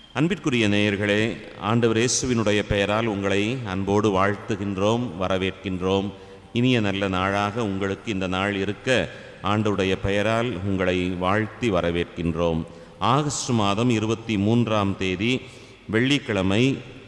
அன்பிற்குரிய நேயர்களே ஆண்டவர் இயேசுவினுடைய பெயரால் உங்களை அன்போடு வாழ்த்துகின்றோம் வரவேற்கின்றோம் இனிய நல்ல நாளாக உங்களுக்கு இந்த நாள் இருக்க ஆண்டவருடைய பெயரால் உங்களை வாழ்த்தி வரவேற்கின்றோம் ஆகஸ்ட் மாதம் இருபத்தி மூன்றாம் தேதி வெள்ளிக்கிழமை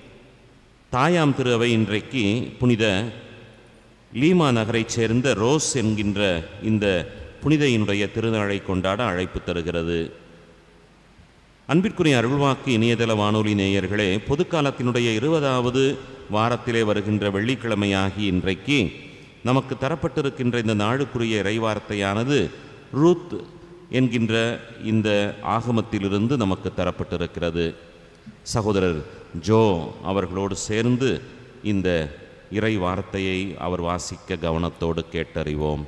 தாயாம் திரு அவை இன்றைக்கு புனித லீமா நகரைச் சேர்ந்த ரோஸ் என்கின்ற இந்த புனிதையினுடைய திருநாளை கொண்டாட அழைப்பு தருகிறது அன்பிற்குரிய அருள்வாக்கு இணையதள வானொலி நேயர்களே பொதுக்காலத்தினுடைய இருபதாவது வாரத்திலே வருகின்ற வெள்ளிக்கிழமையாகி இன்றைக்கு நமக்கு தரப்பட்டிருக்கின்ற இந்த நாளுக்குரிய இறைவார்த்தையானது ரூத் என்கின்ற இந்த ஆகமத்திலிருந்து நமக்கு தரப்பட்டிருக்கிறது சகோதரர் ஜோ அவர்களோடு சேர்ந்து இந்த இறை வார்த்தையை அவர் வாசிக்க கவனத்தோடு கேட்டறிவோம்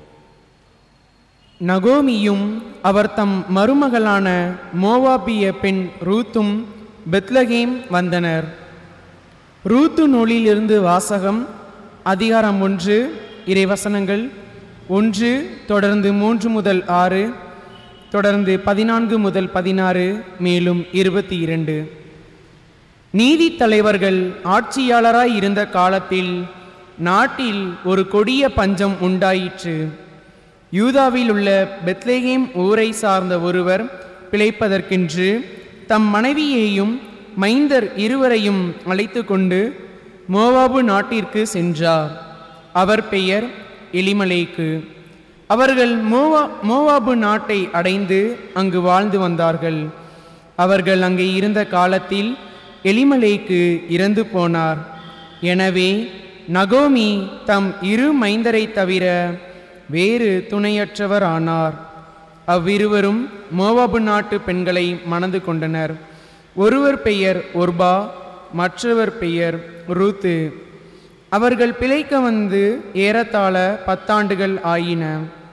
நகோமியும் அவர் தம் மருமகளான மோவாபிய பெண் ரூத்தும் பெத்லகேம் வந்தனர் ரூத்து நூலிலிருந்து வாசகம் அதிகாரம் ஒன்று இறைவசனங்கள் ஒன்று தொடர்ந்து மூன்று முதல் ஆறு தொடர்ந்து பதினான்கு முதல் பதினாறு மேலும் இருபத்தி இரண்டு நீதி தலைவர்கள் ஆட்சியாளராய் இருந்த காலத்தில் நாட்டில் ஒரு கொடிய பஞ்சம் உண்டாயிற்று யூதாவில் உள்ள பெத்லேகேம் ஊரை சார்ந்த ஒருவர் பிழைப்பதற்கென்று தம் மனைவியையும் மைந்தர் இருவரையும் அழைத்து கொண்டு மோவாபு நாட்டிற்கு சென்றார் அவர் பெயர் எலிமலேக்கு அவர்கள் மோவா மோவாபு நாட்டை அடைந்து அங்கு வாழ்ந்து வந்தார்கள் அவர்கள் அங்கே இருந்த காலத்தில் எலிமலேக்கு இறந்து போனார் எனவே நகோமி தம் இரு மைந்தரை தவிர வேறு துணையற்றவர் ஆனார் அவ்விருவரும் மோவாபு நாட்டு பெண்களை மணந்து கொண்டனர் ஒருவர் பெயர் ஒர்பா மற்றவர் பெயர் ரூத்து அவர்கள் பிழைக்க வந்து ஏறத்தாழ பத்தாண்டுகள் ஆயின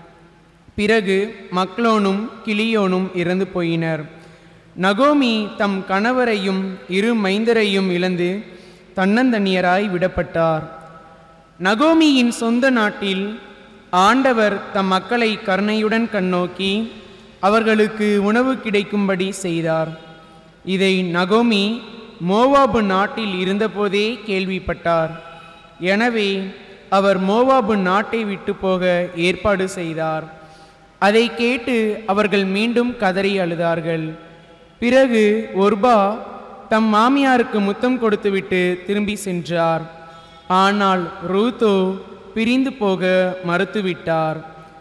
பிறகு மக்லோனும் கிளியோனும் இறந்து போயினர் நகோமி தம் கணவரையும் இரு மைந்தரையும் இழந்து தன்னந்தனியராய் விடப்பட்டார் நகோமியின் சொந்த நாட்டில் ஆண்டவர் தம் மக்களை கருணையுடன் கண்ணோக்கி அவர்களுக்கு உணவு கிடைக்கும்படி செய்தார் இதை நகோமி மோவாபு நாட்டில் இருந்தபோதே கேள்விப்பட்டார் எனவே அவர் மோவாபு நாட்டை விட்டு போக ஏற்பாடு செய்தார் அதை கேட்டு அவர்கள் மீண்டும் கதறி அழுதார்கள் பிறகு ஒர்பா தம் மாமியாருக்கு முத்தம் கொடுத்துவிட்டு திரும்பி சென்றார் ஆனால் ரூத்தோ பிரிந்து போக மறுத்துவிட்டார்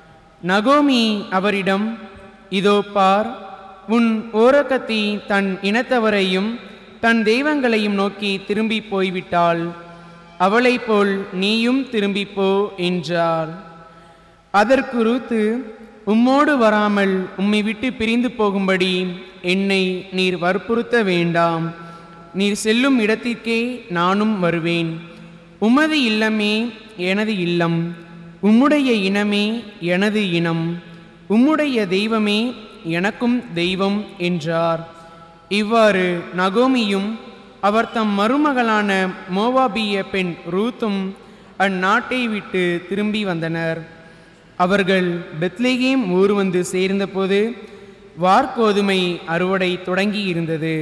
நகோமி அவரிடம் இதோ பார் உன் ஓரக்கத்தி தன் இனத்தவரையும் தன் தெய்வங்களையும் நோக்கி திரும்பி போய்விட்டாள் அவளைப் போல் நீயும் திரும்பிப் போ என்றார் அதற்கு ரூத்து உம்மோடு வராமல் உம்மை விட்டு பிரிந்து போகும்படி என்னை நீர் வற்புறுத்த வேண்டாம் நீர் செல்லும் இடத்திற்கே நானும் வருவேன் உமது இல்லமே எனது இல்லம் உம்முடைய இனமே எனது இனம் உம்முடைய தெய்வமே எனக்கும் தெய்வம் என்றார் இவ்வாறு நகோமியும் அவர் தம் மருமகளான மோவாபிய பெண் ரூத்தும் அந்நாட்டை விட்டு திரும்பி வந்தனர் அவர்கள் பெத்லேகேம் ஊர் வந்து சேர்ந்தபோது வார்கோதுமை அறுவடை தொடங்கி இருந்தது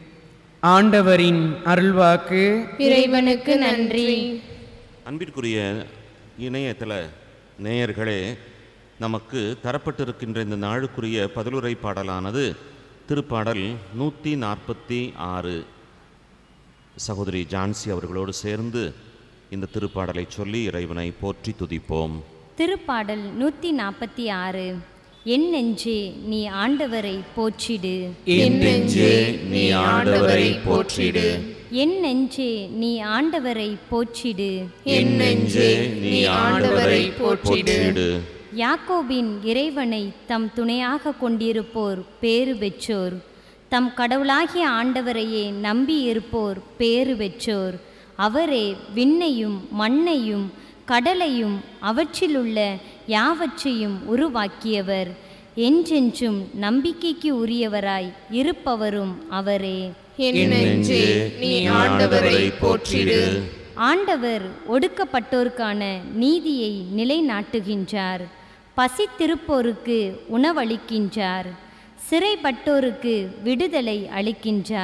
ஆண்டவரின் அருள்வாக்கு இறைவனுக்கு நன்றி அன்பிற்குரிய இணையதள நேயர்களே நமக்கு தரப்பட்டிருக்கின்ற இந்த நாளுக்குரிய பதிலுரை பாடலானது திருப்பாடல் நூற்றி நாற்பத்தி ஆறு சகோதரி ஜான்சி அவர்களோடு சேர்ந்து இந்த திருப்பாடலை சொல்லி இறைவனை போற்றி துதிப்போம் திருப்பாடல் நூற்றி நாற்பத்தி ஆறு என் நெஞ்சே நீ ஆண்டவரை போற்றிடு என் நெஞ்சே நீ ஆண்டவரை போற்றிடு என் நெஞ்சே நீ ஆண்டவரை போற்றிடு என் நெஞ்சே நீ ஆண்டவரை போற்றிடு யாக்கோபின் இறைவனை தம் துணையாக கொண்டிருப்போர் பேறு பெற்றோர் தம் கடவுளாகிய ஆண்டவரையே நம்பி இருப்போர் பேறு பெற்றோர் அவரே விண்ணையும் மண்ணையும் கடலையும் அவற்றிலுள்ள யாவற்றையும் உருவாக்கியவர் என்றென்றும் நம்பிக்கைக்கு உரியவராய் இருப்பவரும் அவரே என் நெஞ்சே நீ ஆண்டவரை போற்றிடு ஆண்டவர் ஒடுக்கப்பட்டோருக்கான நீதியை நிலைநாட்டுகின்றார் பசித்திருப்போருக்கு உணவளிக்கின்றார் சிறைப்பட்டோருக்கு விடுதலை அளிக்கின்றார்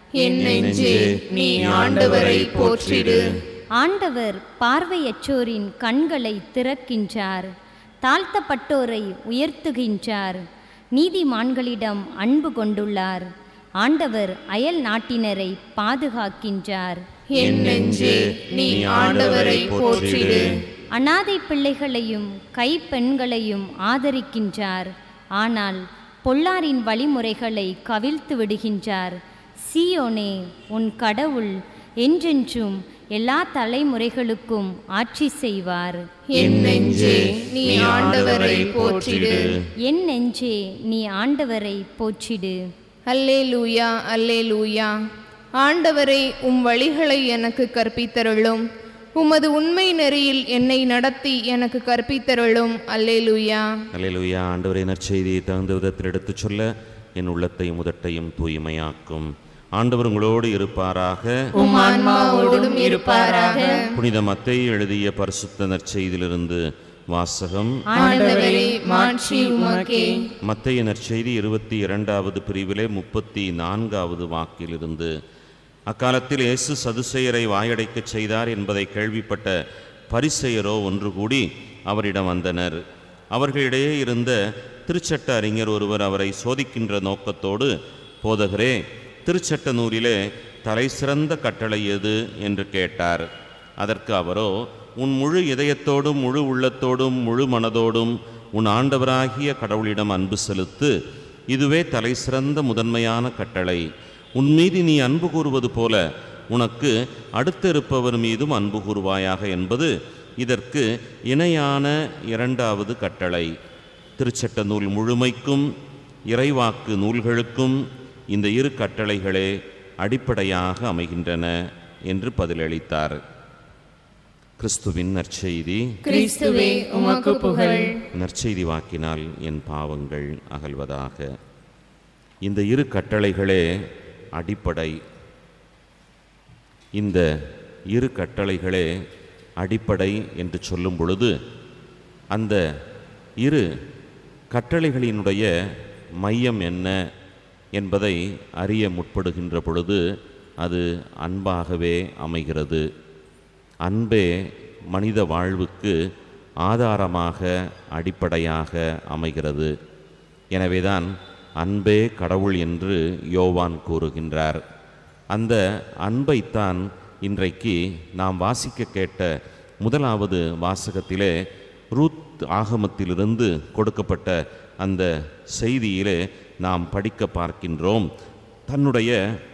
என் நெஞ்சே நீ ஆண்டவரை போற்றிடு ஆண்டவர் பார்வையற்றோரின் கண்களை திறக்கின்றார் தாழ்த்தப்பட்டோரை உயர்த்துகின்றார் நீதிமான்களிடம் அன்பு கொண்டுள்ளார் ஆண்டவர் அயல் நாட்டினரை பாதுகாக்கின்றார் என் நெஞ்சே நீ ஆண்டவரை போற்றிடு அனாதை பிள்ளைகளையும் கைப்பெண்களையும் ஆதரிக்கின்றார் ஆனால் பொல்லாரின் வழிமுறைகளை கவிழ்த்து விடுகின்றார் சீயோனே உன் கடவுள் என்றென்றும் எல்லா தலைமுறைகளுக்கும் ஆட்சி செய்வார் என் நெஞ்சே நீ ஆண்டவரை போற்றிடு என் நெஞ்சே நீ ஆண்டவரை போற்றிடு அல்லேலூயா அல்லேலூயா ஆண்டவரை உம் வழிகளை எனக்கு கற்பித்தருளும் உமது உண்மை நெறியில் என்னை நடத்தி எனக்கு கற்பித்தருளும் அல்லேலூயா அல்லேலூயா ஆண்டவரே நற்செய்தியை தகுந்த விதத்தில் எடுத்துச் சொல்ல என் உள்ளத்தையும் உதட்டையும் தூய்மையாக்கும் ஆண்டவர் உங்களோடு இருப்பாராக உம் ஆன்மாவோடும் இருப்பாராக புனித மத்தேயு எழுதிய பரிசுத்த நற்செய்தியிலிருந்து வாசகம் ஆண்டவரே மாட்சி உமக்கே மத்தேய நற்செய்தி இருபத்தி இரண்டாவது பிரிவிலே முப்பத்தி நான்காவது வாக்கிலிருந்து அக்காலத்தில் இயேசு சதுசேயரை வாயடைக்கச் செய்தார் என்பதை கேள்விப்பட்ட பரிசெயரோ ஒன்று கூடி அவரிடம் வந்தனர் அவர்களிடையே இருந்த திருச்சட்ட அறிஞர் ஒருவர் அவரை சோதிக்கின்ற நோக்கத்தோடு போதகரே திருச்சட்ட நூலிலே தலைசிறந்த கட்டளை எது என்று கேட்டார் அதற்கு அவரோ உன் முழு இதயத்தோடும் முழு உள்ளத்தோடும் முழு மனதோடும் உன் ஆண்டவராகிய கடவுளிடம் அன்பு செலுத்து இதுவே தலைசிறந்த முதன்மையான கட்டளை உன் மீது நீ அன்பு கூறுவது போல உனக்கு அடுத்திருப்பவர் மீதும் அன்பு கூறுவாயாக என்பது இதற்கு இணையான இரண்டாவது கட்டளை திருச்சட்ட நூல் முழுமைக்கும் இறைவாக்கு நூல்களுக்கும் இந்த இரு கட்டளைகளே அடிப்படையாக அமைகின்றன என்று பதிலளித்தார் கிறிஸ்துவின் நற்செய்தி கிறிஸ்துவே உமக்கு புகழ் நற்செய்தி வாக்கினால் என் பாவங்கள் அகல்வதாக இந்த இரு கட்டளைகளே அடிப்படை இந்த இரு கட்டளைகளே அடிப்படை என்று சொல்லும் பொழுது அந்த இரு கட்டளைகளினுடைய மையம் என்ன என்பதை அறிய முற்படுகின்ற பொழுது அது அன்பாகவே அமைகிறது அன்பே மனித வாழ்வுக்கு ஆதாரமாக அடிப்படையாக அமைகிறது எனவேதான் அன்பே கடவுள் என்று யோவான் கூறுகின்றார் அந்த அன்பைத்தான் இன்றைக்கு நாம் வாசிக்க கேட்ட முதலாவது வாசகத்திலே ரூத் ஆகமத்திலிருந்து கொடுக்கப்பட்ட அந்த செய்தியிலே நாம் படிக்க பார்க்கின்றோம் தன்னுடைய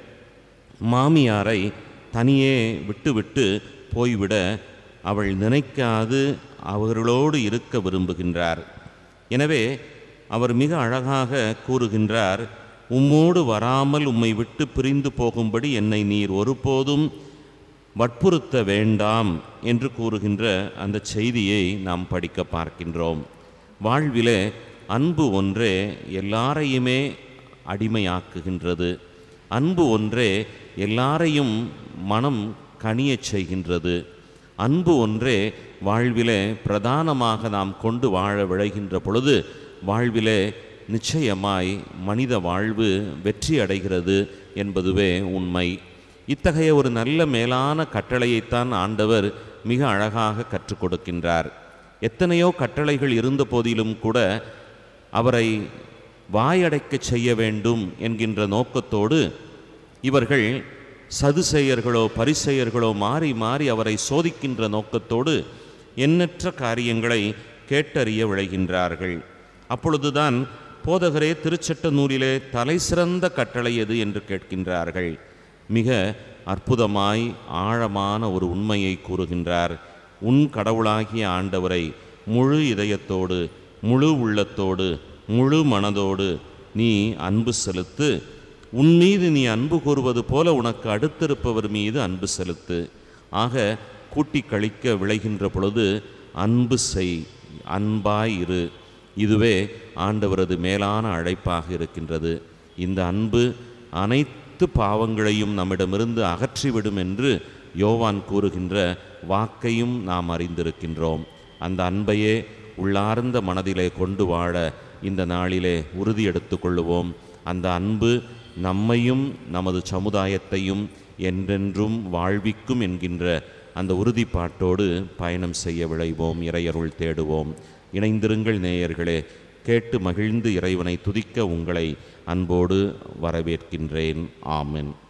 மாமியாரை தனியே விட்டுவிட்டு போய்விட அவள் நினைக்காது அவர்களோடு இருக்க விரும்புகின்றார் எனவே அவர் மிக அழகாக கூறுகின்றார் உம்மோடு வராமல் உம்மை விட்டு பிரிந்து போகும்படி என்னை நீர் ஒருபோதும் வற்புறுத்த வேண்டாம் என்று கூறுகின்ற அந்த செய்தியை நாம் படிக்க பார்க்கின்றோம் வாழ்விலே அன்பு ஒன்றே எல்லாரையுமே அடிமையாக்குகின்றது அன்பு ஒன்றே எல்லாரையும் மனம் கனியச் செய்கின்றது அன்பு ஒன்றே வாழ்விலே பிரதானமாக நாம் கொண்டு வாழ விழைகின்ற பொழுது வாழ்விலே நிச்சயமாய் மனித வாழ்வு வெற்றி அடைகிறது என்பதுவே உண்மை இத்தகைய ஒரு நல்ல மேலான கட்டளையைத்தான் ஆண்டவர் மிக அழகாக கற்றுக் கொடுக்கின்றார் எத்தனையோ கட்டளைகள் இருந்த போதிலும் கூட அவரை வாயடைக்கச் செய்ய வேண்டும் என்கின்ற நோக்கத்தோடு இவர்கள் சதுசெயர்களோ பரிசெயர்களோ மாறி மாறி அவரை சோதிக்கின்ற நோக்கத்தோடு எண்ணற்ற காரியங்களை கேட்டறிய விழைகின்றார்கள் அப்பொழுதுதான் போதகரே திருச்சட்ட நூலிலே தலை சிறந்த கட்டளை எது என்று கேட்கின்றார்கள் மிக அற்புதமாய் ஆழமான ஒரு உண்மையை கூறுகின்றார் உன் கடவுளாகிய ஆண்டவரை முழு இதயத்தோடு முழு உள்ளத்தோடு முழு மனதோடு நீ அன்பு செலுத்து உன் மீது நீ அன்பு கூறுவது போல உனக்கு அடுத்திருப்பவர் மீது அன்பு செலுத்து ஆக கூட்டி கழிக்க விளைகின்ற பொழுது அன்பு செய் அன்பாய் இரு இதுவே ஆண்டவரது மேலான அழைப்பாக இருக்கின்றது இந்த அன்பு அனைத்து பாவங்களையும் நம்மிடமிருந்து அகற்றிவிடும் என்று யோவான் கூறுகின்ற வாக்கையும் நாம் அறிந்திருக்கின்றோம் அந்த அன்பையே உள்ளார்ந்த மனதிலே கொண்டு வாழ இந்த நாளிலே உறுதி எடுத்துக்கொள்ளுவோம் அந்த அன்பு நம்மையும் நமது சமுதாயத்தையும் என்றென்றும் வாழ்விக்கும் என்கின்ற அந்த உறுதிப்பாட்டோடு பயணம் செய்ய விளைவோம் இறையருள் தேடுவோம் இணைந்திருங்கள் நேயர்களே கேட்டு மகிழ்ந்து இறைவனை துதிக்க உங்களை அன்போடு வரவேற்கின்றேன் ஆமென்